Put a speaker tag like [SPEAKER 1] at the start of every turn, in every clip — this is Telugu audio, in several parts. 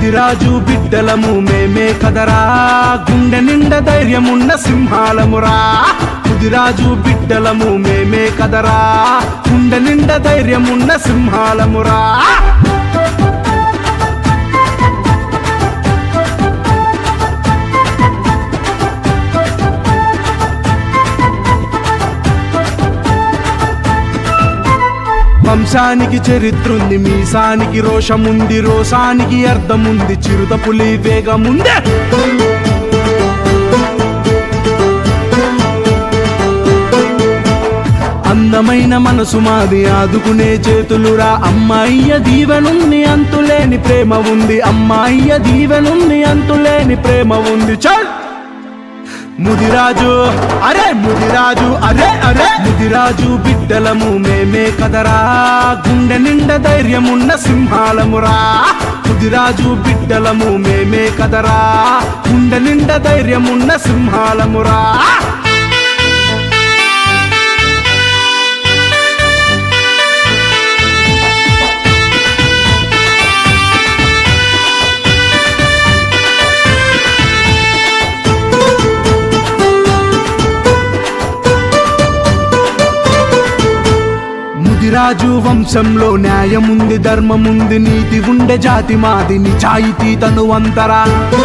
[SPEAKER 1] ముదిరాజు బిడ్డలము మేమే కదరా గుండె నిండా ధైర్యమున్న సింహాలమురా ముదిరాజు బిడ్డలము మేమే కదరా గుండె నిండా ధైర్యమున్న సింహాలమురా వంశానికి చరిత్రుంది మీసానికి రోషముంది రోషానికి అర్థముంది చిరుత పులి వేగముందే అందమైన మనసు మాది ఆదుకునే చేతులురా అమ్మాయ్య దీవెనుంది అంతులేని ప్రేమ ఉంది అమ్మాయ్య దీవెనుంది అంతులేని ప్రేమ ఉంది చల్ ముదిరాజు అరే ముదిరాజు అరే అరే ముదిరాజు బిడ్డలము మేమే కదరా గుండె నిండా ధైర్యమున్న సింహాలమురా ముదిరాజు బిడ్డలము మేమే కదరా గుండె నిండా ధైర్యమున్న సింహాలమురా ముదిరాజు వంశంలో న్యాయముంది ధర్మముంది నీతి ఉండే జాతి మాది నిజాయితీ తను అంతరా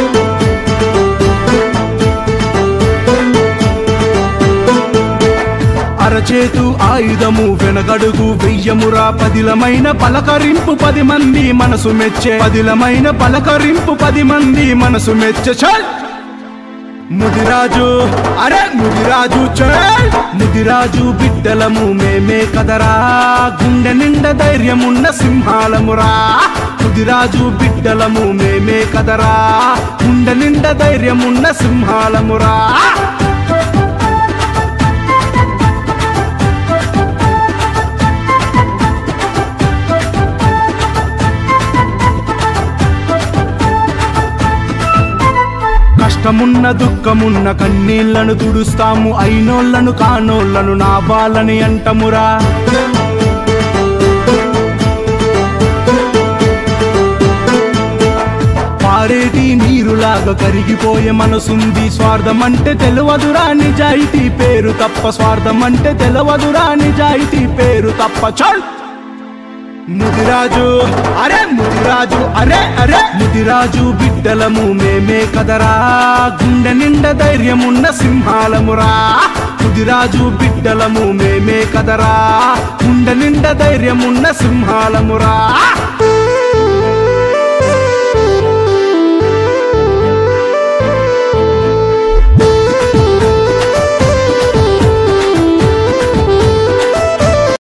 [SPEAKER 1] అరచేతు ఆయుధము వెనకడుగు వెయ్యమురా పదిలమైన పలకరింపు పది మంది మనసు మెచ్చే పదిలమైన పలకరింపు పది మంది మనసు మెచ్చే చల్ ముదిరాజు అరే ముదిరాజు చల్ ముదిరాజు బిడ్డలము మేమే కదరా గుండె నిండా ధైర్యమున్న సింహాలమురా ముదిరాజు బిడ్డలము మేమే కదరా గుండె నిండా ధైర్యమున్న సింహాలమురా కష్టమున్న దుఃఖమున్న కన్నీళ్లను తుడుస్తాము అయినోళ్లను కానోళ్లను నా వాళ్ళని అంటమురా పారేటి నీరులాగా కరిగిపోయే మనసుంది స్వార్థం అంటే తెలియదురా నిజాయితీ పేరు తప్ప స్వార్థం అంటే తెలియదురా నిజాయితీ పేరు తప్ప చల్ ముదిరాజు అరే ముదిరాజు అరే అరే ముదిరాజు బిడ్డలము మేమే కదరా గుండె నిండా ధైర్యమున్న సింహాలమురా ముదిరాజు బిడ్డలము మేమే కదరా గుండె నిండా ధైర్యమున్న సింహాలమురా